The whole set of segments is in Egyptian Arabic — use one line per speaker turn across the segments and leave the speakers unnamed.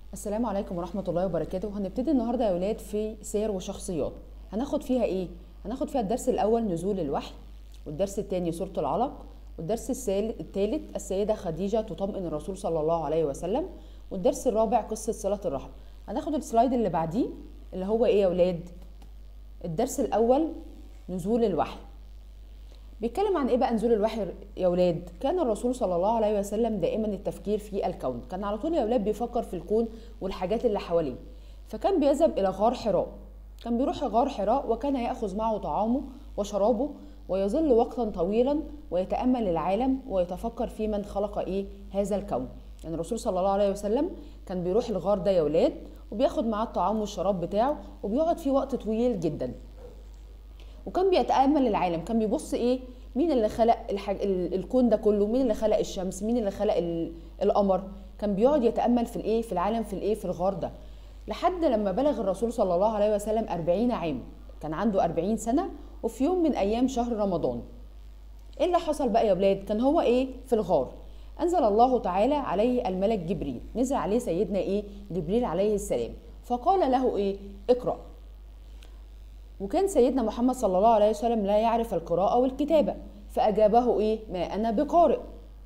السلام عليكم ورحمة الله وبركاته هنبتدي النهاردة يا ولاد في سير وشخصيات هناخد فيها ايه؟ هناخد فيها الدرس الأول نزول الوحي والدرس الثاني سورة العلق والدرس الثالث السيدة خديجة تطمئن الرسول صلى الله عليه وسلم والدرس الرابع قصة صلة الرحم هناخد السلايد اللي بعديه اللي هو ايه يا ولاد؟ الدرس الأول نزول الوحي بيتكلم عن ايه بقى نزول الوحي يا ولاد كان الرسول صلى الله عليه وسلم دائما التفكير في الكون كان على طول يا ولاد بيفكر في الكون والحاجات اللي حواليه فكان بيذهب الى غار حراء كان بيروح غار حراء وكان ياخذ معه طعامه وشرابه ويظل وقتا طويلا ويتامل العالم ويتفكر في من خلق ايه هذا الكون يعني الرسول صلى الله عليه وسلم كان بيروح الغار ده يا ولاد وبياخد معاه الطعام والشراب بتاعه وبيقعد فيه وقت طويل جدا وكان بيتامل العالم كان بيبص ايه مين اللي خلق الحاج... الكون ده كله مين اللي خلق الشمس مين اللي خلق ال... القمر كان بيقعد يتامل في الايه في العالم في الايه في الغار ده لحد لما بلغ الرسول صلى الله عليه وسلم 40 عام كان عنده 40 سنه وفي يوم من ايام شهر رمضان ايه اللي حصل بقى يا ولاد كان هو ايه في الغار انزل الله تعالى عليه الملك جبريل نزل عليه سيدنا ايه جبريل عليه السلام فقال له ايه اقرأ وكان سيدنا محمد صلى الله عليه وسلم لا يعرف القراءة والكتابة فأجابه إيه ما أنا بقارئ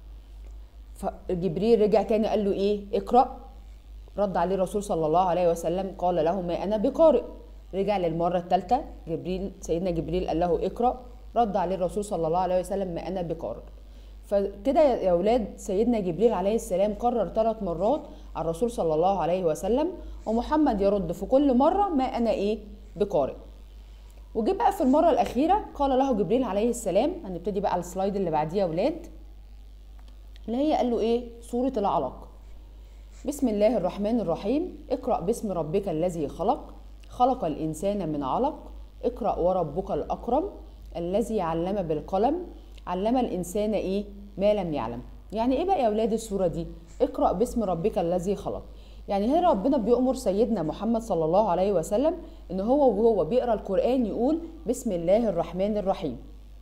فجبريل رجع تاني قال له إيه اقرأ رد عليه الرسول صلى الله عليه وسلم قال له ما أنا بقارئ رجع للمرة الثالثة جبريل سيدنا جبريل قال له اقرأ رد عليه الرسول صلى الله عليه وسلم ما أنا بقارئ فكده يا أولاد سيدنا جبريل عليه السلام كرر ثلاث مرات على الرسول صلى الله عليه وسلم ومحمد يرد في كل مرة ما أنا إيه بقارئ وجه بقى في المرة الأخيرة قال له جبريل عليه السلام هنبتدي بقى على السلايد اللي بعديه يا ولاد اللي هي قال له إيه سورة العلق بسم الله الرحمن الرحيم اقرأ باسم ربك الذي خلق خلق الإنسان من علق اقرأ وربك الأكرم الذي علم بالقلم علم الإنسان إيه ما لم يعلم يعني إيه بقى يا ولاد السورة دي اقرأ باسم ربك الذي خلق يعني هنا ربنا بيأمر سيدنا محمد صلى الله عليه وسلم ان هو وهو بيقرا القرآن يقول بسم الله الرحمن الرحيم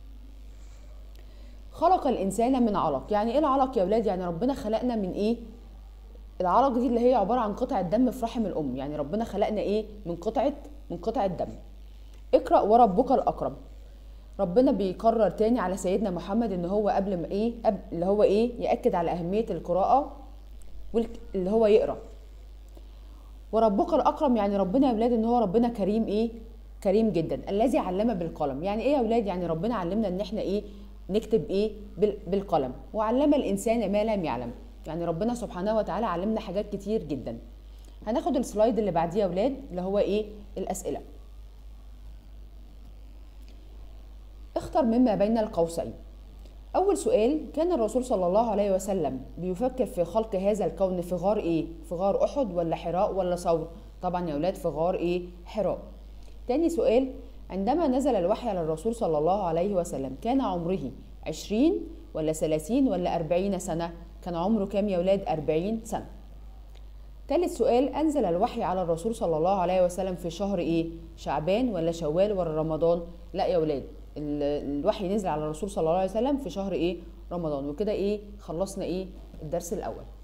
خلق الانسان من علق يعني ايه العلق يا ولاد يعني ربنا خلقنا من ايه العلق دي اللي هي عباره عن قطعه دم في رحم الام يعني ربنا خلقنا ايه من قطعه من قطعه دم اقرا وربك الاكرم ربنا بيكرر تاني على سيدنا محمد ان هو قبل ما ايه قبل اللي هو ايه ياكد على اهميه القراءه واللي هو يقرا وربك الاكرم يعني ربنا يا اولاد ان هو ربنا كريم ايه كريم جدا الذي علم بالقلم يعني ايه يا اولاد يعني ربنا علمنا ان احنا ايه نكتب ايه بالقلم وعلم الانسان ما لم يعلم يعني ربنا سبحانه وتعالى علمنا حاجات كتير جدا هناخد السلايد اللي بعديه يا اولاد اللي هو ايه الاسئله اختر مما بين القوسين أول سؤال كان الرسول صلى الله عليه وسلم بيفكر في خلق هذا الكون في غار إيه؟ في غار أحد ولا حراء ولا ثور؟ طبعا يا أولاد في غار إيه؟ حراء. تاني سؤال عندما نزل الوحي على الرسول صلى الله عليه وسلم كان عمره عشرين ولا ثلاثين ولا أربعين سنة؟ كان عمره كام يا أولاد؟ أربعين سنة. تالت سؤال أنزل الوحي على الرسول صلى الله عليه وسلم في شهر إيه؟ شعبان ولا شوال ولا رمضان؟ لا يا أولاد الوحي نزل على الرسول صلى الله عليه وسلم في شهر ايه رمضان وكده ايه خلصنا ايه الدرس الاول